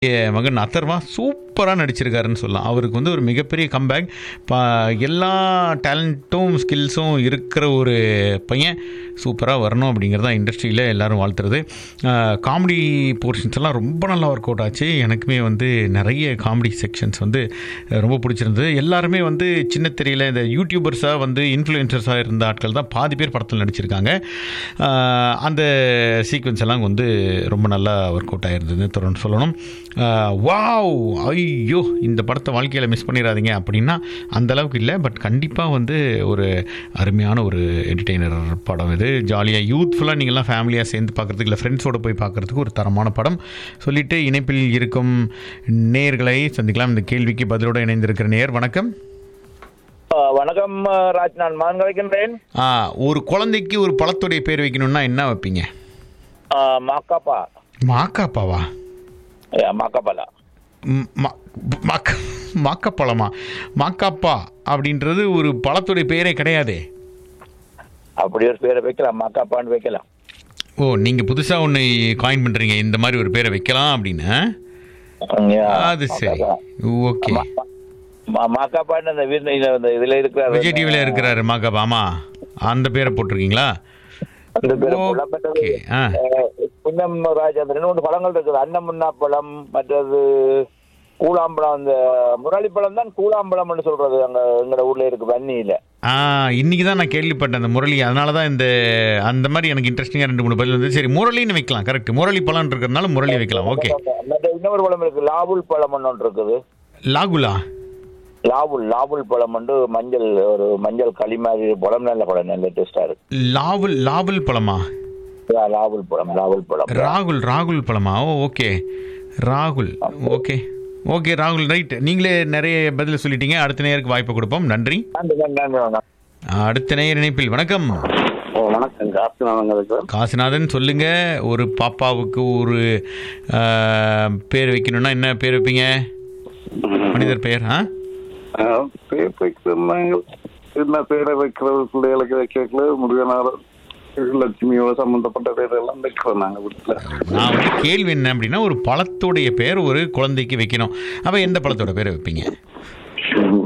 என் மகன் அத்தர்வா சூப்பராக நடிச்சிருக்காருன்னு சொல்லலாம் அவருக்கு வந்து ஒரு மிகப்பெரிய கம்பேக் பா எல்லா டேலண்ட்டும் ஸ்கில்ஸும் இருக்கிற ஒரு பையன் சூப்பராக வரணும் அப்படிங்கிறது தான் இண்டஸ்ட்ரியில் எல்லாரும் வாழ்த்துறது காமெடி போர்ஷன்ஸ் எல்லாம் ரொம்ப நல்லா ஒர்க் அவுட் ஆச்சு எனக்குமே வந்து நிறைய காமெடி செக்ஷன்ஸ் வந்து அஹ், ரொம்ப பிடிச்சிருந்தது எல்லாருமே வந்து சின்ன திரையில் இந்த யூடியூபர்ஸாக வந்து இன்ஃப்ளூயன்சர்ஸாக இருந்த ஆட்கள் தான் பாதி பேர் படத்தில் நடிச்சிருக்காங்க அஹ், அந்த சீக்வன்ஸ் எல்லாம் வந்து ரொம்ப நல்லா ஒர்க் அவுட் ஆயிருந்தது தொடர்ந்து சொல்லணும் அஹ், வாவ் ஐயோ இந்த படத்தை வாழ்க்கையில் மிஸ் பண்ணிடாதீங்க அப்படின்னா அந்த அளவுக்கு இல்லை பட் கண்டிப்பாக வந்து ஒரு அருமையான ஒரு என்டர்டெய்னர் படம் இது ஜாலியாக யூத்ஃபுல்லாக நீங்கள்லாம் ஃபேமிலியாக சேர்ந்து பார்க்குறதுக்கு இல்லை ஃப்ரெண்ட்ஸோடு போய் பார்க்குறதுக்கு ஒரு தரமான படம் சொல்லிட்டு இணைப்பில் இருக்கும் நேர்களை சந்திக்கலாம் இந்த கேள்விக்கு பதிலோடு இணைந்திருக்கிற நேர் வணக்கம் ஆ, வணக்கம் ஆ, ராஜ் நான் மகன் கிடைக்கின்றேன் ஆ, ஒரு குழந்தைக்கு ஒரு பழத்துடைய பேர் வைக்கணும்னா என்ன வைப்பீங்க ஆ, மாக்காப்பா மாக்காப்பாவா ஏ, மாக்காப்பாலா ம், மா- மாக்க மாக்கப்பழமா மாக்காப்பா அப்படின்றது ஒரு பழத்துடைய பேரே கிடையாதே அப்படி ஒரு பேரை வைக்கலாம் மாக்காப்பான்னு வைக்கலாம் ஓ நீங்கள் புதுசாக ஒன்று காயின் பண்ணுறீங்க இந்த மாதிரி ஒரு பேரை வைக்கலாம் அப்படின்னு யா, அது சரி மாக்காப்பா. ஓகே மா- மா- மாக்காப்பான்னு அந்த வீடு இந்த இதுல இருக்கிறார் விஜய் டிவியில் இருக்கிறாரு மாக்காப்பா ஆமா அந்த பேரை போட்டிருக்கீங்களா அந்த பேரை புலம்பெற்றது. ஓகே ஆ ஆ, புன்னம் ராஜேந்திரன் ஒன்று பழங்கள் இருக்குது அன்னமுன்னா பழம் மற்றது கூழாம்பழம் அந்த முரளிப்பழம் தான் கூழாம்பழம்னு சொல்றது அங்க எங்கட ஊர்ல இருக்கு வன்னியில ஆ இன்னைக்கு தான் நான் கேள்விப்பட்டேன் அந்த முரளி அதனால தான் இந்த அந்த மாதிரி எனக்கு இன்ட்ரெஸ்டிங்காக ரெண்டு மூணு பதில் வந்து சரி முரளின்னு வைக்கலாம் கரெக்ட் முரளி பழம் இருக்கிறதுனால முரளி வைக்கலாம் ஓகே மற்ற இன்னொரு பழம் இருக்கு லாவுல் பழம் ஒன்று இருக்குது லாகுலா லாவுல் லாவுல் பழம் வந்து மஞ்சள் ஒரு மஞ்சள் களி மாதிரி பழம் நல்ல பழம் நல்ல டேஸ்டா இருக்கு லாவல் லாவல் பழமா யா, லாவுல் பழம் லாவுல் பழம் ராகுல் ராகுல் பழமா ஓ ஓகே ராகுல் ஓகே ஓகே ராகுல் ரைட் நீங்களே நிறைய பதில் சொல்லிட்டீங்க அடுத்த நேருக்கு வாய்ப்பு கொடுப்போம் நன்றி நன்றி நன்றி நன்றி வணக்கம். அடுத்த நேயர் இணைப்பில் வணக்கம் ஓ வணக்கம் காசு நாங்கள் காசிநாதன் சொல்லுங்க ஒரு பாப்பாவுக்கு ஒரு ஆ, பேர் வைக்கணும்னா என்ன பேர் வைப்பீங்க மனிதர் பெயர் ஆ பேர் வைக்கிறாங்க என்ன பேரை வைக்கிறது பிள்ளைகளுக்கு வைக்கல முருகனார் லட்சுமியோட சம்பந்தப்பட்ட பேரெல்லாம் வைக்கிறோம் நாங்க வீட்டுல நான் வந்து கேள்வி என்ன அப்படின்னா ஒரு பழத்துடைய பேர் ஒரு குழந்தைக்கு வைக்கணும் அப்ப எந்த பழத்தோட பேரை வைப்பீங்க ம்.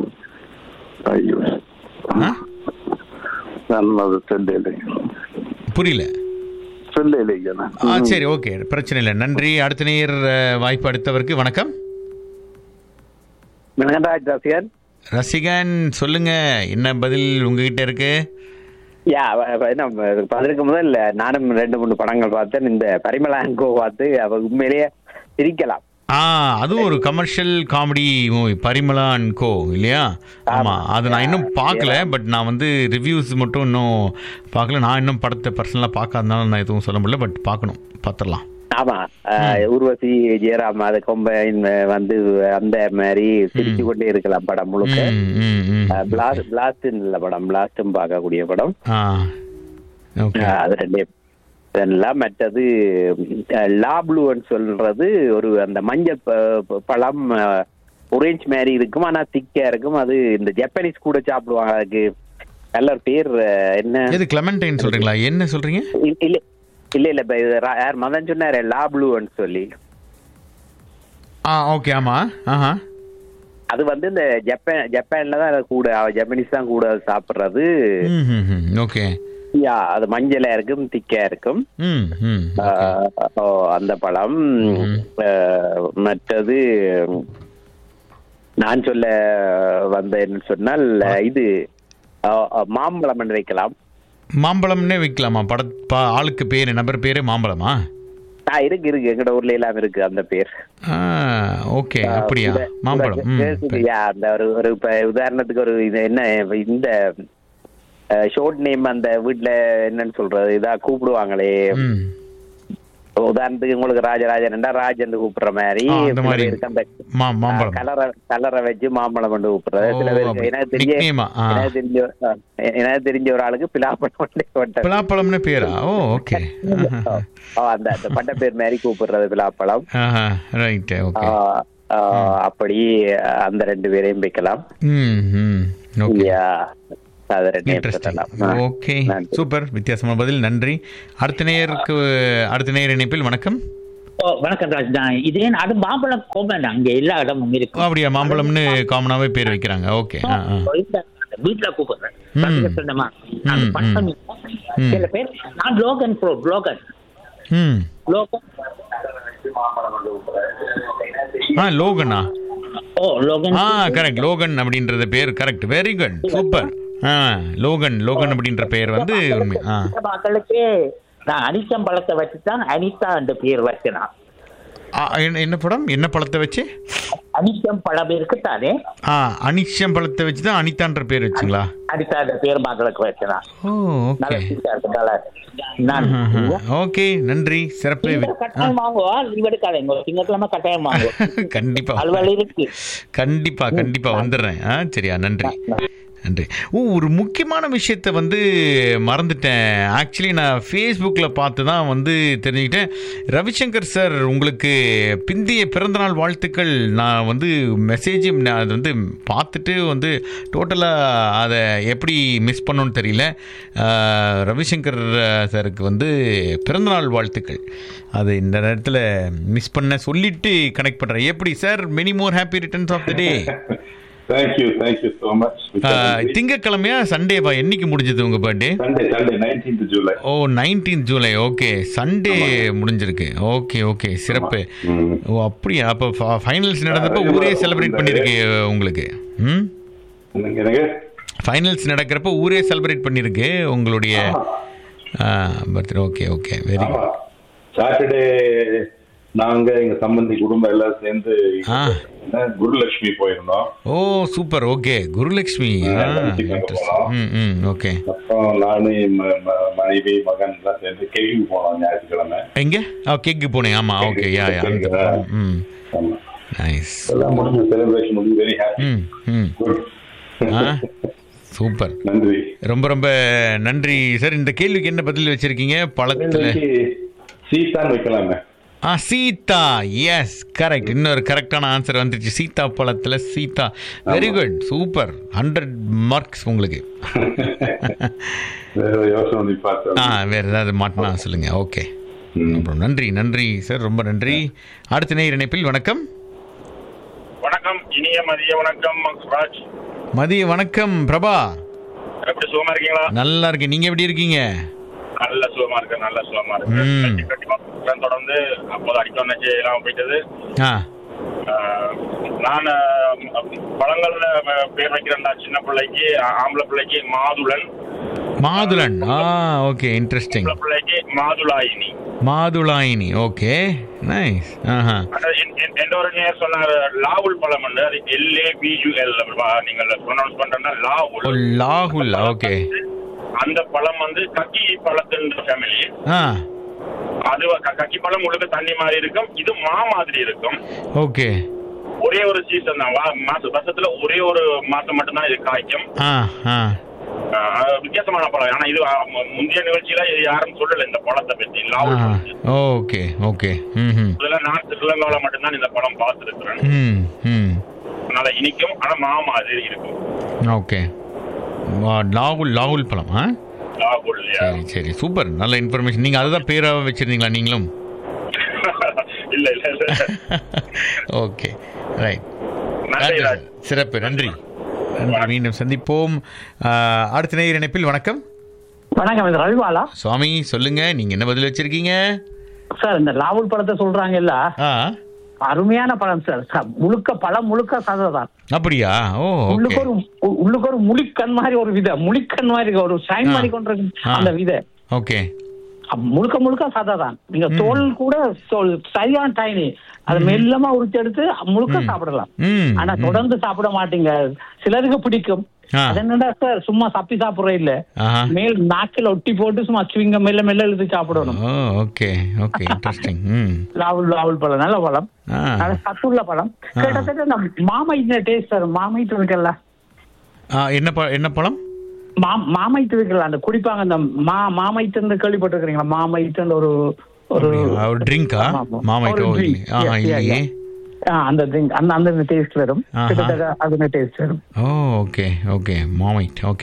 ஐயோ ஆ? நான் அது சொல்லலை புரியல சொல்லலைங்க ஆ சரி ஓகே பிரச்சனை இல்லை நன்றி அடுத்த நேர் அஹ், வாய்ப்பு அடுத்தவருக்கு வணக்கம் மினகன்ராஜ் ரசிகன் ரசிகன் சொல்லுங்க என்ன பதில் உங்ககிட்ட இருக்கு யா அவ- அவ என்ன பதிலுக்கு முதல் நானும் ரெண்டு மூணு படங்கள் பார்த்தேன் இந்த பரிமளாங்கோ பார்த்து அவ உண்மையிலேயே சிரிக்கலாம் ஆ அதுவும் ஒரு commercial comedy movie Parimala and co இல்லையா ஆமா அது நான் இன்னும் பார்க்கல பட் நான் வந்து ரிவ்யூஸ் மட்டும் இன்னும் பார்க்கல நான் இன்னும் படத்தை பர்சனலாக பார்க்காதனால நான் எதுவும் சொல்ல முடியல பட் பார்க்கணும் பார்த்துடலாம் ஆமா அஹ், ஊர்வசி ஜெயராம் அது கொம்பைன் வந்து அந்த மாதிரி சிரிச்சு கொண்டே இருக்கலாம் படம் முழுக்க ம் ம் ம் பிளாஸ்ட் பிளாஸ்ட் இல்ல படம் பிளாஸ்டும் பார்க்கக்கூடிய படம் ஆ ஓகே அஹ், அது ரெண்டே இதெல்லாம் மற்றது அஹ், லாப்ளுன்னு சொல்றது ஒரு அந்த மஞ்சள் ப- ப- பழம் ஒரேஞ்ச் மாதிரி இருக்கும் ஆனா திக்கா இருக்கும் அது இந்த ஜப்பனீஸ் கூட சாப்பிடுவாங்க அதுக்கு நல்ல ஒரு பேர் அஹ், என்ன எது கிளமெண்டைன் சொல்றீங்களா என்ன சொல்றீங்க இல்ல- இல்ல இல்ல இல்ல இப்ப இது ரா- யார் மதன் சொன்னாரு லாப்ளுன்னு சொல்லி ஆ ஓகே ஆமா ஆஹா அது வந்து இந்த ஜப்பான் ஜப்பான்ல தான் அது கூட ஜப்பனீஸ் தான் கூட அது சாப்பிடுறது ம் ம் ம் ஓகே யா அது மஞ்சளா இருக்கும் திக்கா இருக்கும் ம் ம் ஆஹ், ஓ, அந்த பழம் ஆஹ், மற்றது நான் சொல்ல வந்த என்ன சொன்னால் இது ஆஹ், ஆஹ், மாம்பழம் என்று வைக்கலாம் மாம்பழம்னே வைக்கலாமா பட பா ஆளுக்கு பேர் நபர் பேரு மாம்பழமா ஆ இருக்கு இருக்கு எங்கட ஊர்ல எல்லாம் இருக்கு அந்த பேர் ஆ ஓகே அப்படியா மாம்பழம் ம் யா, அந்த ஒரு ஒரு இப்ப உதாரணத்துக்கு ஒரு இது என்ன இந்த ஷோர்ட் நேம் அந்த வீட்ல என்னன்னு சொல்றது இதா கூப்பிடுவாங்களே ம் உதாரணத்துக்கு உங்களுக்கு ராஜராஜன் ராஜன் கூப்பிடுற மாதிரி ஆ, அந்த சில மாதிரி. பேருக்கு அந்த மா மாம்பழம் கலரை கலரை வச்சு மாம்பழம் கொண்டு கூப்பிடுறது சில ஓ, பேருக்கு அப்படி. எனக்கு தெரிய Nickname ஆ? ஆ. எனக்கு தெரிஞ்ச ஆ, எனக்கு தெரிஞ்ச ஒரு ஆளுக்கு பிலாப்பழம் கொண்டே போட்டார். பலாப்பழம்னு பேரா ஓ ஓகே ஆ, அந்த அந்த பட்ட பேர் மாதிரி கூப்பிடுறது பிலாப்பழம் ஆஹா ரைட் ஆ, ஓகே ஆ, அப்படி அந்த ரெண்டு பேரையும் வைக்கலாம் ம் ம் ஓகே யா, அது ரெண்டையும் இன்ட்ரெஸ்டிங் சொல்லலாம். ஆ, ஓகே நன்றி. சூப்பர் வித்தியாசமான பதில் நன்றி அடுத்த நேயருக்கு அடுத்த நேயர் இணைப்பில் வணக்கம் ஓ வணக்கம் ராஜ் நான் இதே அது மாம்பழம் கோமன் அங்க எல்லா இடமும் இருக்கு அப்படியா மாம்பழம்னு காமனாவே பேர் வைக்கிறாங்க ஓகே ஆ ஆ வீட்டுல கூப்பிடுறேன் ம். சத்திய சொந்தமா. நான் ம், பட்டம் ம். சில பேர் நான் லோகன் ப்ரோ லோகன் ம் லோகன் ஆ லோகனா ஓ லோகன் ஆ கரெக்ட் லோகன் அப்படின்றது பேர் கரெக்ட் வெரி குட் சூப்பர் ஆ லோகன் லோகன் அப்படின்ற பெயர் வந்து உண்மை ஆ இந்த மக்களுக்கு நான் அனிச்சம் பழத்தை வச்சு தான் அனிதா என்ற பேர் வச்சேன் ஆ, என்ன- என்ன படம் என்ன பழத்தை வச்சு அனிச்சம் பழம் இருக்குத்தானே ஆ அனிச்சம் பழத்தை வச்சு தான் அனிதான்ற பேர் வச்சுங்களா அனிதா என்ற பேர் மக்களுக்கு வச்சேன் ஓ நல்ல ஓகே சீட்டா இருக்கு நல்லா இருக்கு. நான் ஓகே நன்றி சிறப்பு திங்கள் கட்டாயம் வாங்குவா லீவ் எடுக்காதீங்க திங்கட்கிழமை கட்டாயம் வாங்குவோம் கண்டிப்பா அலுவல் இருக்கு கண்டிப்பா கண்டிப்பா வந்துடுறேன் ஆ சரியா நன்றி நன்றி ஓ ஒரு முக்கியமான விஷயத்த வந்து மறந்துட்டேன் ஆக்சுவலி நான் ஃபேஸ்புக்கில் பார்த்து தான் வந்து தெரிஞ்சுக்கிட்டேன் ரவிசங்கர் சார் உங்களுக்கு பிந்திய பிறந்தநாள் வாழ்த்துக்கள் நான் வந்து மெசேஜ் நான் அது வந்து பார்த்துட்டு வந்து டோட்டலாக அதை எப்படி மிஸ் பண்ணோன்னு தெரியல ஆ, ரவிசங்கர் சாருக்கு வந்து பிறந்தநாள் வாழ்த்துக்கள் அது இந்த நேரத்தில் மிஸ் பண்ண சொல்லிட்டு கனெக்ட் பண்ணுறேன் எப்படி sir many more happy returns of the day thank you thank you so much திங்கக்கிழமையா சண்டேவா என்னைக்கு முடிஞ்சது உங்க birthday Sunday Sunday nineteenth July ஓ நைன்டீன் ஜூலை ஓகே சண்டே முடிஞ்சிருக்கு ஓகே ஓகே சிறப்பு ம். ஓ அப்படியா அப்போ ஃபைனல்ஸ் நடந்தப்போ ஊரே செலிப்ரேட் பண்ணிருக்கு உங்களுக்கு ம் எனக்கு ஃபைனல்ஸ் நடக்கிறப்ப ஊரே செலிப்ரேட் பண்ணிருக்கு உங்களுடைய பர்த்டே ஓகே ஓகே வெரி ஆமா சாட்டர்டே நாங்க எங்க சம்பந்தி குடும்பம் எல்லாரும் சேர்ந்து ஆ. என்ன, குருலட்சுமி போயிருந்தோம் ஓ சூப்பர் ஓகே குருலக்ஷ்மி ஆ, ஆ, லஞ்சுக்கு அங்க interesting. போனோம். ம் ம் ஓகே அப்புறம் நானு ம- ம- மனைவி மகன் எல்லாம் சேர்ந்து கேள்வி போனோம் ஞாயிற்றுக்கிழமை எங்க ஆ கேக்கு போனேன் ஆமா ஓகே யா யா அந்த படம். ம் ஆமா நைஸ் எல்லாம் முடிஞ்சு செலிப்ரேஷன் முடிஞ்சு வெரி ஹாப்பி ம் ம் குட் ஆ சூப்பர் நன்றி ரொம்ப ரொம்ப நன்றி சார் இந்த கேள்விக்கு என்ன பதில் வச்சிருக்கீங்க பழத்துல இன்னைக்கு சீதான் வைக்கலாமே ஆ சீதா எஸ் கரெக்ட் இன்னொரு கரெக்டான ஆன்சர் வந்துருச்சு சீதா பழத்துல சீதா very good super hundred marks உங்களுக்கு வேற யோசனை பண்ணி பார்த்தேன் ஆ வேற ஏதாவது மாட்டினா சொல்லுங்க ஓகே ம். அப்புறம் நன்றி நன்றி சார் ரொம்ப நன்றி அடுத்த நேர் இணைப்பில் வணக்கம் வணக்கம் இனிய மதிய வணக்கம் ராஜ் மதிய வணக்கம் பிரபா எப்படி சுகமா இருக்கீங்களா நல்லா இருக்கேன் நீங்க எப்படி இருக்கீங்க நல்ல சுகமா இருக்கு நல்ல சுகமா இருக்கு ம். கட்டி- கட்டிமா உடன் தொடர்ந்து அப்போது அடிக்க நச்சு எல்லாம் போயிட்டது ஆ ஆஹ், நான் ஆஹ், பழங்கள்ல ஆஹ், பேர் வைக்கிறேன்டா சின்ன பிள்ளைக்கு ஆ- ஆம்பளை பிள்ளைக்கு மாதுளன் மாதுளன் ஆ ஓகே இன்ட்ரெஸ்டிங் ஆம்பளை பிள்ளைக்கு மாதுளாயினி மாதுளாயினி ஓகே நைஸ் ஆஹா ஆனா, என்- என்- என் ஒரு நேர் சொன்னார் லாவுல் பழம் வந்து அது எல்ஏ பியூஎல் நீங்கள் ப்ரொனவுன்ஸ் பண்றேன்னா ஓ லாவுல் லாகுல் ஓகே அந்த பழம் வந்து கக்கி பழத்தின் ஃபேமிலி ஆ அது க- கக்கி பழம் உங்களுக்கு தண்ணி மாதிரி இருக்கும் இது மா மாதிரி இருக்கும் ஓகே ஒரே ஒரு சீசன் தான் வா- மாச வருஷத்துல ஒரே ஒரு மாசம் மட்டும்தான் இது காய்க்கும் ஆ ஆ ஆஹ் அது வித்தியாசமான பழம் ஆனா இது ஆஹ், மு- முந்தைய நிகழ்ச்சியில இது யாரும் சொல்லல இந்த பழத்தை பத்தி லாவல் ஆ பழம். ஓகே ஓகே ம் ம் இதுல நான் ஸ்ரீலங்காவில மட்டும்தான் இந்த பழம் பார்த்துருக்கிறேன் ம் ம் அதனால இனிக்கும் ஆனா மா மாதிரி இருக்கும் ஓகே வா, லாகுல் லாகுல் பழம் ஆ லாகுல் சரி சரி சூப்பர் நல்ல இன்ஃபர்மேஷன் நீங்கள் அதுதான் பேராக வச்சுருந்தீங்களா நீங்களும் இல்ல இல்ல இல்ல ஓகே ரைட் நன்றி ராஜ் சிறப்பு நன்றி நன்றி மீண்டும் சந்திப்போம் ஆ, அடுத்த நேயர் இணைப்பில் வணக்கம் வணக்கம் இது ரவிவாலா சுவாமி சொல்லுங்க நீங்க என்ன பதில் வச்சிருக்கீங்க சார் இந்த லாவல் பழத்தை சொல்றாங்கல்ல ஆ அருமையான பழம் சார் சார், முழுக்க பழம் முழுக்க சததான் அப்படியா ஓ உள்ளுக்கு ஓகே ஒரு உ- உள்ளுக்கு ஒரு முளிக்கண் மாதிரி ஒரு விதை முளிக்கண் மாதிரி இருக்கு, ஒரு ஷைன் ஆ. மாதிரி கொண்டிருக்கு ஆ. அந்த விதை ஓகே அ, முழுக்க முழுக்க சததான் நீங்க தோல் கூட சொல்- சரியான டைனி அதை மெல்லமா உரிச்சு எடுத்து முழுக்க சாப்பிடலாம் ம் ஆனா ம். தொடர்ந்து சாப்பிட மாட்டீங்க சிலருக்கு பிடிக்கும் ஆ. அது என்னடா சார் சும்மா சப்பி சாப்பிடுற இல்ல ஆஹா மேல் நாக்கில் ஒட்டி போட்டு சும்மா சுவிங்க மெல்ல மெல்ல இழுத்து சாப்பிடணும் ஓ ஓகே ஓகே இன்ட்ரெஸ்டிங் ம் லாவல் லாவல் பழம் நல்ல பழம் ஆ நல்ல சத்துள்ள பழம் கிட்டத்தட்ட இந்த மாமைட்டு டேஸ்ட் சார் மாமைட்டு இருக்குல்ல ஆ, என்ன ப என்ன பழம் மா மாமைட்டு இருக்குல்ல அந்த குடிப்பாங்க அந்த மா மாமைட்டு கேள்விப்பட்டிருக்கீங்களா மாமைட்டு ஒரு ஒரு அப்படியா? ஒரு ட்ரிங்கா ஆமா, ஆமா. மாமைட்டோ ஒரு drink. ஆஹா Yeah, yeah, இல்லையே ஆ, அந்த drink, அந்த அந்த டேஸ்ட் வரும் ஆஹா. கிட்டத்தட்ட அந்த டேஸ்ட் வரும் oh okay okay Marmite okay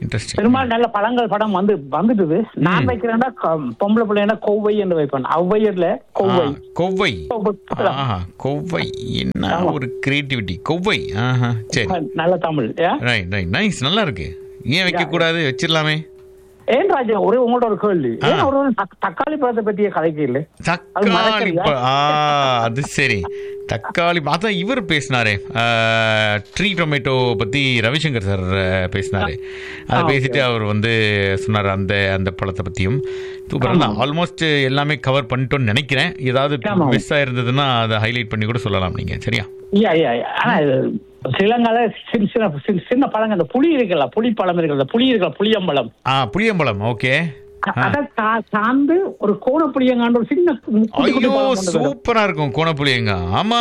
interesting பெரும்பாலும் நல்ல பழங்கள் படம் வந்து வந்துட்டுது நான் வைக்கிறேன்னா க- பொம்பளை பிள்ளைன்னா கொவ்வை என்று வைப்பேன் ஔவையர்ல கொவ்வை கொவ்வை கொவ்வை. ஆஹா கொவ்வை என்ன ஆமா. ஒரு கிரியேட்டிவிட்டி கொவ்வை ஆஹா சரி நல்ல தமிழ் ஏன்? ரைட் ரைட் நைஸ் நல்லா இருக்கு ஏன் வைக்க கூடாது வச்சிடலாமே ஏன் ராஜா ஒரே உங்களோட ஒரு கேள்வி ஏன் ஒரு தக்- தக்காளி பழத்தை பத்தியே கதைக்கு இல்ல தக்காளி மறக்கலையா? ப- ஆ அது சரி தக்காளி ப- அதான் இவர் பேசினாரே ட்ரீ டொமேட்டோ பத்தி ரவிசங்கர் சார் பேசினாரு அதை ஆ, பேசிட்டு அவர் வந்து சொன்னார் அந்த அந்த பழத்தை பத்தியும் சூப்பர் தான் ஆல்மோஸ்ட் எல்லாமே கவர் பண்ணிட்டோம்னு நினைக்கிறேன் ஏதாவது ஆமா. மிஸ் ஆயிருந்ததுன்னா அதை ஹைலைட் பண்ணி கூட சொல்லலாம் நீங்க சரியா யா யா யா. ஆனா இது ஸ்ரீலங்கால சின்ன சின்ன சின்ன- சின்ன பழங்க அந்த புளி இருக்குல்ல புளி பழம் இருக்குல்ல புளி இருக்குல்ல புளியம்பழம் ஆ புளியம்பழம் ஓகே அதை சா- சார்ந்து ஒரு கோண புளியங்காண்டு ஒரு சின்ன குட்டி குட்டி ஐயோ பழம் கொண்டு வரும். சூப்பரா இருக்கும் கோணப்புளியங்க ஆமா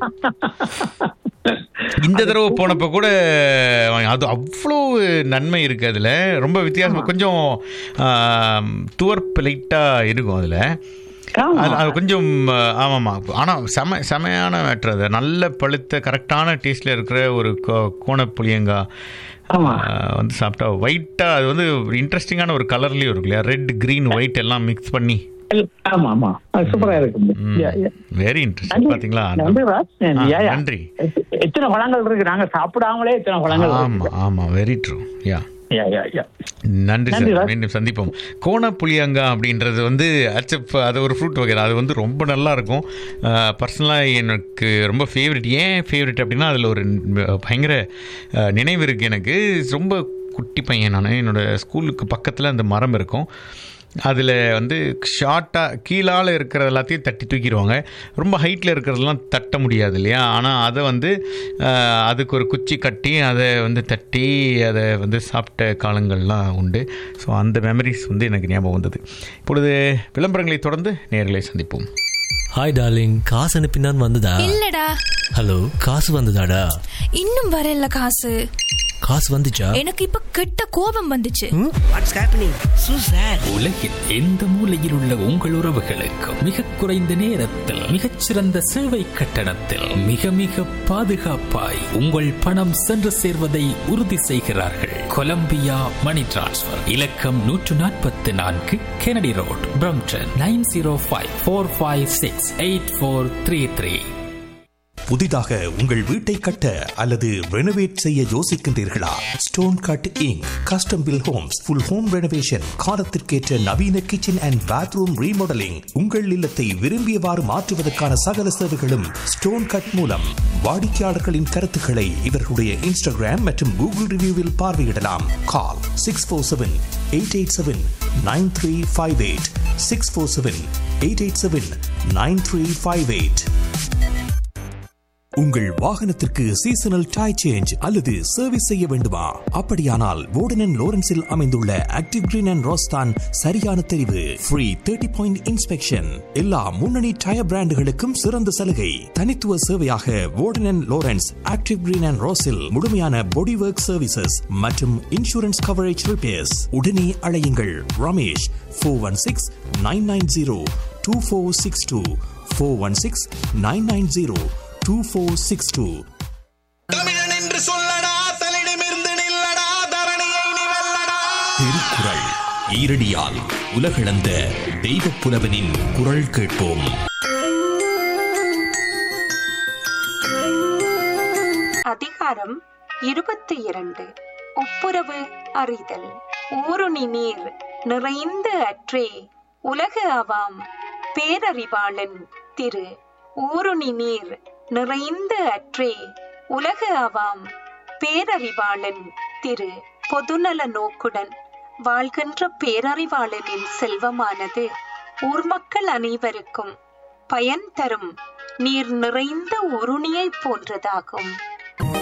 இந்த தடவை போனப்ப கூட அது அவ்வளோ நன்மை இருக்கு அதுல ரொம்ப வித்தியாசமா கொஞ்சம் துவர்ப்பு லைட்டா இருக்கும் அதுல ஆமா. அது அது கொஞ்சம் ஆஹ், ஆமாமா ஆனால் செம செமையான மேட்ரு அது நல்ல பழுத்த கரெக்டான டேஸ்ட்ல இருக்கிற ஒரு கோ- கோணப்புளியங்கா ஆமா. ஆஹ், வந்து சாப்பிட்டா ஒயிட்டாக அது வந்து இன்ட்ரெஸ்டிங்கான ஒரு கலர்லேயும் இருக்கு இல்லையா ரெட் கிரீன் ஒயிட் எல்லாம் மிக்ஸ் பண்ணி ஆமா ஆமா அது சூப்பரா இருக்கு யா, யா. வெரி இன்ட்ரெஸ்டிங் பார்த்தீங்களா நன்றி ராஜ். ஆ, யா, யா. நன்றி எத்த- எத்தனை பழங்கள் இருக்கு நாங்க சாப்பிடாமலே எத்தனை பழங்கள் ஆமா இருக்கு. ஆமா வெரி ட்ரூ யா யா, யா, யா. நன்றி நன்றி, சார் ராஜ். மீண்டும் சந்திப்போம் கோணப்புளியங்கா அப்படின்றது வந்து அச்சப் அது ஒரு ஃப்ரூட் வகை தான். அது வந்து ரொம்ப நல்லா இருக்கும் பர்சனலாக எனக்கு ரொம்ப ஃபேவரட் ஏன் ஃபேவரட் அப்படின்னா அதில் ஒரு பயங்கர அஹ், நினைவு இருக்குது எனக்கு ரொம்ப குட்டி பையன் நான் என்னோட ஸ்கூலுக்கு பக்கத்தில் அந்த மரம் இருக்கும் அதில் வந்து ஷார்ட்டாக கீழால் இருக்கிற எல்லாத்தையும் தட்டி தூக்கிடுவாங்க ரொம்ப ஹைட்டில் இருக்கிறதெல்லாம் தட்ட முடியாது இல்லையா ஆனால் அதை வந்து அஹ், அதுக்கு ஒரு குச்சி கட்டி அதை வந்து தட்டி அதை வந்து சாப்பிட்ட காலங்கள்லாம் உண்டு ஸோ அந்த மெமரிஸ் வந்து எனக்கு ஞாபகம் வந்தது இப்பொழுது விளம்பரங்களை தொடர்ந்து நேர்களை சந்திப்போம் ஹாய் டார்லிங் காசு அனுப்பினான் வந்ததா இல்லடா ஹலோ காசு வந்ததாடா இன்னும் வரல காசு காசு வந்துச்சா எனக்கு இப்ப கெட்ட கோபம் வந்துச்சு உலகில் எந்த மூலையில் உள்ள உங்கள் உறவுகளுக்கு மிக குறைந்த நேரத்தில் மிகச்சிறந்த சேவை கட்டணத்தில் மிக மிக பாதுகாப்பாய் உங்கள் பணம் சென்று சேர்வதை உறுதி செய்கிறார்கள் கொலம்பியா மணி டிரான்ஸ்ஃபர் இலக்கம் நூற்று நாற்பத்தி நான்கு Kennedy road Brampton nine zero five four five six eight four three three புதிதாக உங்கள் வீட்டை கட்ட அல்லது ரெனோவேட் செய்ய யோசிக்கின்றீர்களா Stone Cut Inc custom built homes full home renovation காலத்திற்கேற்ற நவீன கிச்சன் அண்ட் பாத்ரூம் ரீமாடலிங் உங்கள் இல்லத்தை விரும்பியவாறு மாற்றுவதற்கான சகல சேவைகளும் ஸ்டோன் கட் மூலம் வாடிக்கையாளர்களின் கருத்துக்களை இவர்களுடைய இன்ஸ்டாகிராம் மற்றும் கூகுள் ரிவ்யூவில் பார்வையிடலாம் call six four seven eight eight seven nine three five eight six four seven eight eight seven nine three five eight உங்கள் வாகனத்திற்கு சீசனல் டை சேஞ்ச் அல்லது சர்வீஸ் செய்ய வேண்டுமா அப்படியானால் வோர்டன் லோரன்ஸில் அமைந்துள்ள ஆக்டிவ் கிரீன் அண்ட் ரோஸ்தான் சரியான தெரிவு ஃப்ரீ தேர்ட்டி பாயிண்ட் இன்ஸ்பெக்ஷன் எல்லா முன்னணி டயர் பிராண்டுகளுக்கும் சிறந்த சலுகை தனித்துவ சேவையாக Warden Lawrence Active Green and ரோஸில் முழுமையான பாடி ஒர்க் சர்வீசஸ் மற்றும் இன்சூரன்ஸ் கவரேஜ் ரிப்பேர்ஸ் உடனே அழையுங்கள் Ramesh four one six nine nine zero two four six two four one six nine nine zero two four six two தமிழன் என்று சொல்லடா தலிடமிருந்து நில்லடா தரணியை நீ வெல்லடா திருக்குறள் ஈரடியால் உலகளந்த தெய்வ புலவனின் குரல் கேட்போம் அதிகாரம் இருபத்தி இரண்டு ஒப்புரவு அறிதல் ஊருணி நீர் நிறைந்த அற்றே உலகு அவாம் பேரறிவாளன் திரு ஊருணி நீர் நிறைந்த அற்றே உலகு அவாம் பேரறிவாளன் திரு பொதுநல நோக்குடன் வாழ்கின்ற பேரறிவாளனின் செல்வமானது ஊர் மக்கள் அனைவருக்கும் பயன் தரும் நீர் நிறைந்த உருணியைப் போன்றதாகும்